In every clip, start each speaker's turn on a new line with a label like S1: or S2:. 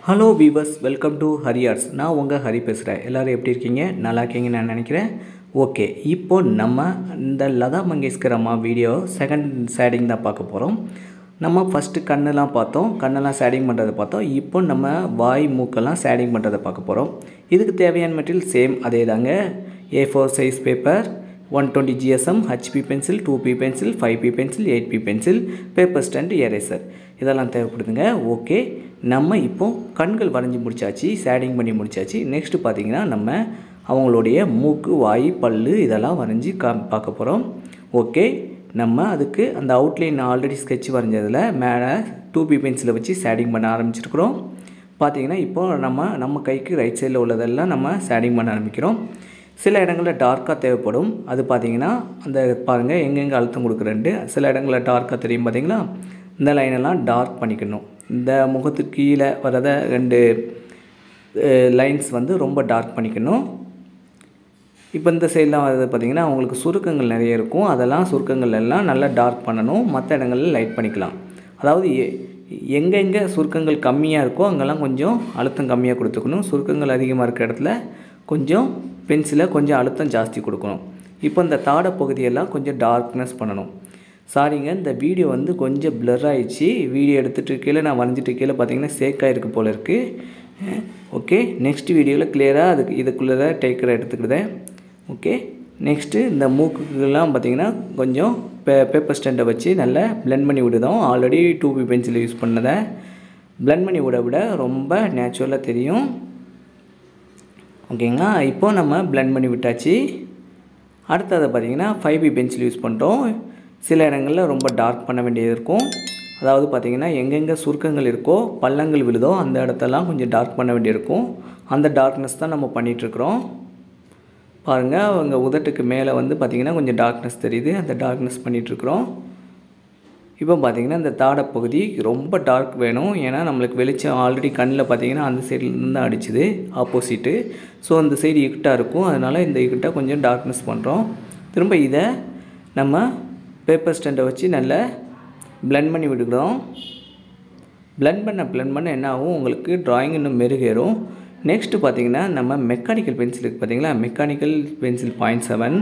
S1: hello viewers welcome to ஹரியார்ஸ் நான் உங்கள் ஹரி பேசுகிறேன் எல்லோரும் எப்படி இருக்கீங்க நல்லா இருக்கீங்கன்னு நான் நினைக்கிறேன் ஓகே இப்போ நம்ம இந்த லதா மங்கேஷ்கர் அம்மா வீடியோ செகண்ட் ஷேடிங் தான் பார்க்க போகிறோம் நம்ம ஃபஸ்ட்டு கண்ணெல்லாம் பார்த்தோம் கண்ணெல்லாம் ஷேடிங் பண்ணுறதை பார்த்தோம் இப்போ நம்ம வாய் மூக்கெல்லாம் ஷேடிங் பண்ணுறதை பார்க்க போகிறோம் இதுக்கு தேவையான மெட்டீரியல் சேம் அதே தாங்க A four size paper one twenty GSM HB pencil two B pencil five B pencil eight B pencil paper stand eraser இதெல்லாம் தேவைப்படுதுங்க ஓகே நம்ம இப்போ கண்கள் வரைஞ்சி முடிச்சாச்சு ஷேடிங் பண்ணி முடிச்சாச்சு நெக்ஸ்ட்டு பார்த்தீங்கன்னா நம்ம அவங்களுடைய மூக்கு வாய் பல்லு இதெல்லாம் வரைஞ்சி கா பார்க்க போகிறோம் ஓகே நம்ம அதுக்கு அந்த அவுட்லைன் ஆல்ரெடி ஸ்கெட்ச் வரைஞ்சதில் மேலே டூ பி பென்சிலை வச்சு ஷேடிங் பண்ண ஆரம்பிச்சிருக்கிறோம் பார்த்தீங்கன்னா இப்போ நம்ம நம்ம கைக்கு ரைட் சைடில் உள்ளதெல்லாம் நம்ம ஷேடிங் பண்ண ஆரம்பிக்கிறோம் சில இடங்களில் டார்க்காக தேவைப்படும் அது பார்த்தீங்கன்னா அந்த பாருங்கள் எங்கெங்கே அழுத்தம் கொடுக்குறேன்ட்டு சில இடங்களில் டார்க்காக தெரியும் பார்த்தீங்களா இந்த லைனெல்லாம் டார்க் பண்ணிக்கணும் இந்த முகத்துக்கு கீழே வரத ரெண்டு லைன்ஸ் வந்து ரொம்ப டார்க் பண்ணிக்கணும் இப்போ இந்த சைட்லாம் வரது பார்த்திங்கன்னா அவங்களுக்கு சுருக்கங்கள் நிறைய இருக்கும் அதெல்லாம் சுருக்கங்கள் எல்லாம் நல்லா டார்க் பண்ணணும் மற்ற இடங்களில் லைட் பண்ணிக்கலாம் அதாவது எங்கெங்கே சுருக்கங்கள் கம்மியாக இருக்கோ அங்கெல்லாம் கொஞ்சம் அழுத்தம் கம்மியாக கொடுத்துக்கணும் சுருக்கங்கள் அதிகமாக இருக்கிற இடத்துல கொஞ்சம் பென்சிலை கொஞ்சம் அழுத்தம் ஜாஸ்தி கொடுக்கணும் இப்போ இந்த தாடை பகுதியெல்லாம் கொஞ்சம் டார்க்னஸ் பண்ணணும் சாரிங்க இந்த வீடியோ வந்து கொஞ்சம் பிளர் ஆயிடுச்சு வீடியோ எடுத்துகிட்டு கீழே நான் வரைஞ்சிட்டு கீழே பார்த்தீங்கன்னா சேக்காக இருக்கு போல் இருக்குது ஓகே நெக்ஸ்ட் வீடியோவில் கிளியராக அதுக்கு இதுக்குள்ளே தான் டேக்கரை எடுத்துக்கிட்டேன் ஓகே நெக்ஸ்ட்டு இந்த மூக்குக்கெல்லாம் பார்த்திங்கன்னா கொஞ்சம் பே பேப்பர் ஸ்டாண்டை வச்சு நல்லா பிளெண்ட் பண்ணி விடுதோம் already two B pencil use பண்ணதை பிளெண்ட் பண்ணி விட விட ரொம்ப நேச்சுரலாக தெரியும் ஓகேங்களா இப்போ நம்ம பிளெண்ட் பண்ணி விட்டாச்சு அடுத்தது பார்த்திங்கன்னா ஃபைவ் பி பென்சில் யூஸ் பண்ணிட்டோம் சில இடங்களில் ரொம்ப டார்க் பண்ண வேண்டியது இருக்கும் அதாவது பார்த்திங்கன்னா எங்கெங்கே சுருக்கங்கள் இருக்கோ பள்ளங்கள் விழுதோ அந்த இடத்தெல்லாம் கொஞ்சம் டார்க் பண்ண வேண்டியிருக்கும் அந்த டார்க்னஸ் தான் நம்ம பண்ணிகிட்ருக்குறோம் பாருங்கள் அவங்க உதட்டுக்கு மேலே வந்து பார்த்திங்கன்னா கொஞ்சம் டார்க்னஸ் தெரியுது அந்த டார்க்னஸ் பண்ணிகிட்ருக்குறோம் இப்போ பார்த்திங்கன்னா இந்த தாடை பகுதி ரொம்ப டார்க் வேணும் ஏன்னா நம்மளுக்கு வெளிச்சம் ஆல்ரெடி கண்ணில் பார்த்திங்கன்னா அந்த சைட்லேருந்து தான் அடிச்சுது ஆப்போசிட்டு ஸோ அந்த சைடு இக்கிட்டாக இருக்கும் அதனால் இந்த இக்கிட்டாக கொஞ்சம் டார்க்னஸ் பண்ணுறோம் திரும்ப இதை நம்ம பேப்பர் ஸ்டாண்டை வச்சு நல்லா பிளெண்ட் பண்ணி விடுக்கிறோம் பிளெண்ட் பண்ண பிளெண்ட் பண்ண என்ன ஆகும் உங்களுக்கு ட்ராயிங் இன்னும் மெருகேறும் நெக்ஸ்ட்டு பார்த்திங்கன்னா நம்ம மெக்கானிக்கல் பென்சிலுக்கு பார்த்திங்களா mechanical pencil point seven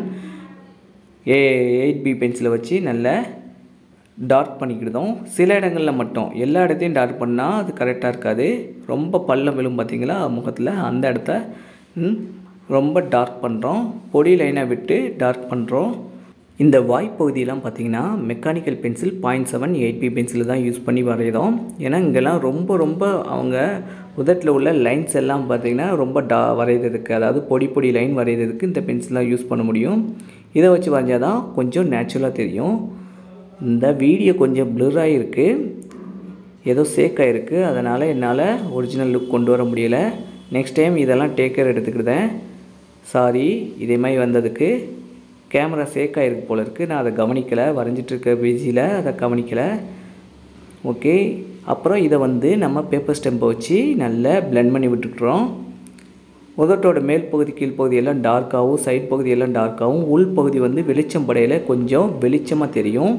S1: A eight B பென்சிலை வச்சு நல்லா டார்க் பண்ணிக்கிடுதோம் சில இடங்களில் மட்டும் எல்லா இடத்தையும் டார்க் பண்ணால் அது கரெக்டாக இருக்காது ரொம்ப பள்ளம் விழும் பார்த்திங்களா முகத்தில் அந்த இடத்த ரொம்ப டார்க் பண்ணுறோம் பொடி லைனை விட்டு டார்க் பண்ணுறோம் இந்த வாய்ப்பகுதியெலாம் பார்த்திங்கன்னா mechanical pencil point seven eight B pencil தான் யூஸ் பண்ணி வரைகிறோம் ஏன்னா இங்கெல்லாம் ரொம்ப ரொம்ப அவங்க உதட்டில் உள்ள லைன்ஸ் எல்லாம் பார்த்திங்கன்னா ரொம்ப டா வரைகிறதுக்கு அதாவது பொடி பொடி லைன் வரைகிறதுக்கு இந்த பென்சிலாம் யூஸ் பண்ண முடியும் இதை வச்சு வரைஞ்சால் தான் கொஞ்சம் நேச்சுரலாக தெரியும் இந்த வீடியோ கொஞ்சம் ப்ளூராக இருக்குது ஏதோ சேக்காக இருக்குது அதனால் என்னால் ஒரிஜினல் லுக் கொண்டு வர முடியலை நெக்ஸ்ட் டைம் இதெல்லாம் டேக்கர் எடுத்துக்கிட்டேன் சாரி இதே மாதிரி வந்ததுக்கு கேமரா சேக்காக இருக்கு போல் இருக்குது நான் அதை கவனிக்கலை வரைஞ்சிட்ருக்க பேஜியில் அதை கவனிக்கலை ஓகே அப்புறம் இதை வந்து நம்ம பேப்பர் ஸ்டெம்பை வச்சு நல்லா பிளெண்ட் பண்ணி விட்டுக்கிறோம் உதட்டோட மேல் பகுதி கீழ்ப்பகுதி எல்லாம் டார்க்காகவும் சைட் பகுதி எல்லாம் டார்க்காகவும் உள் பகுதி வந்து வெளிச்சம் படையில் கொஞ்சம் வெளிச்சமாக தெரியும்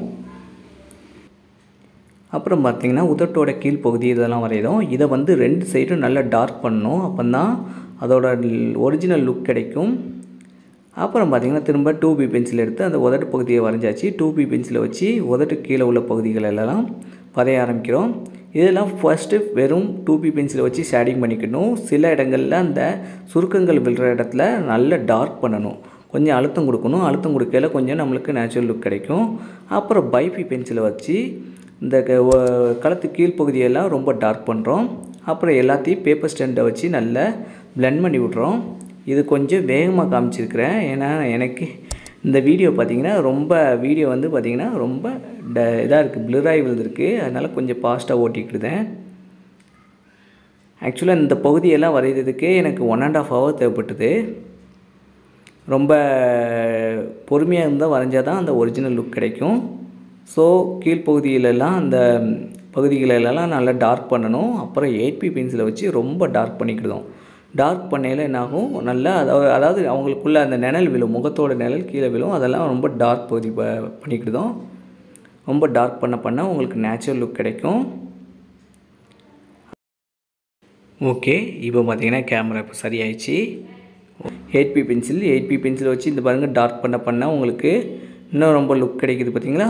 S1: அப்புறம் பார்த்திங்கன்னா உதட்டோட கீழ்ப்பகுதி இதெல்லாம் வரையிடும் இதை வந்து ரெண்டு சைடும் நல்லா டார்க் பண்ணணும் அப்போ தான் அதோட ஒரிஜினல் லுக் கிடைக்கும் அப்புறம் பார்த்திங்கன்னா திரும்ப டூ பி பென்சில் எடுத்து அந்த உதட்டு பகுதியை வரைஞ்சாச்சு டூ பி பென்சிலை வச்சு உதட்டு கீழே உள்ள பகுதிகள் எல்லாம் வரைய ஆரம்பிக்கிறோம் இதெல்லாம் ஃபஸ்ட்டு வெறும் டூ பி பென்சிலை வச்சு ஷேடிங் பண்ணிக்கணும் சில இடங்களில் அந்த சுருக்கங்கள் விழுற இடத்துல நல்ல டார்க் பண்ணணும் கொஞ்சம் அழுத்தம் கொடுக்கணும் அழுத்தம் கொடுக்கல கொஞ்சம் நம்மளுக்கு நேச்சுரல் லுக் கிடைக்கும் அப்புறம் பைபி பென்சிலை வச்சு இந்த களத்து கீழ்ப்பகுதியெல்லாம் ரொம்ப டார்க் பண்ணுறோம் அப்புறம் எல்லாத்தையும் பேப்பர் ஸ்டாண்டை வச்சு நல்லா பிளெண்ட் பண்ணி விட்றோம் இது கொஞ்சம் வேகமாக காமிச்சிருக்கிறேன் ஏன்னா எனக்கு இந்த வீடியோ பார்த்திங்கன்னா ரொம்ப வீடியோ வந்து பார்த்திங்கன்னா ரொம்ப ட இதாக இருக்குது ப்ளூராகி விழுந்திருக்கு அதனால் கொஞ்சம் ஃபாஸ்ட்டாக ஓட்டிக்கிட்டுதேன் ஆக்சுவலாக இந்த பகுதியெல்லாம் வரைகிறதுக்கே எனக்கு ஒன் அண்ட் ஆஃப் ஹவர் தேவைப்பட்டது ரொம்ப பொறுமையாக இருந்தால் வரைஞ்சால் தான் அந்த ஒரிஜினல் லுக் கிடைக்கும் ஸோ கீழ்ப்பகுதியிலலாம் அந்த பகுதிகளெல்லாம் நல்லா டார்க் பண்ணணும் அப்புறம் எயிட் பி பென்சிலை வச்சு ரொம்ப டார்க் பண்ணிக்கிடுதோம் டார்க் பண்ணையில் என்னாகும் நல்லா அதாவது அதாவது அவங்களுக்குள்ள அந்த நிழல் விழும் முகத்தோட நிழல் கீழே விழும் அதெல்லாம் ரொம்ப டார்க் பகுதி ப பண்ணிக்கிடுதோம் ரொம்ப டார்க் பண்ண பண்ண உங்களுக்கு நேச்சுரல் லுக் கிடைக்கும் ஓகே இப்போ பார்த்தீங்கன்னா கேமரா இப்போ சரியாயிடுச்சு eight B pencil eight B pencil வச்சு இந்த பாருங்கள் டார்க் பண்ண பண்ண உங்களுக்கு இன்னும் ரொம்ப லுக் கிடைக்குது பார்த்தீங்களா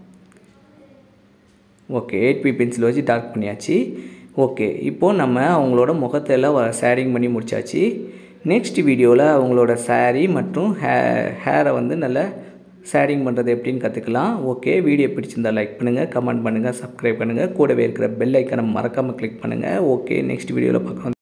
S1: ஓகே எயிட் பி பென்சில் வச்சு டார்க் பண்ணியாச்சு ஓகே இப்போது நம்ம அவங்களோட முகத்தை எல்லாம் ஷேடிங் பண்ணி முடிச்சாச்சு நெக்ஸ்ட் வீடியோவில் அவங்களோட saree மற்றும் ஹே ஹேரை வந்து நல்லா ஷேடிங் பண்ணுறது எப்படின்னு கற்றுக்கலாம் ஓகே வீடியோ பிடிச்சிருந்தா லைக் பண்ணுங்கள் கமெண்ட் பண்ணுங்கள் சப்ஸ்கிரைப் பண்ணுங்கள் கூடவே இருக்கிற பெல் ஐக்கனை மறக்காமல் கிளிக் பண்ணுங்கள் ஓகே நெக்ஸ்ட் வீடியோவில் பார்க்கலாம்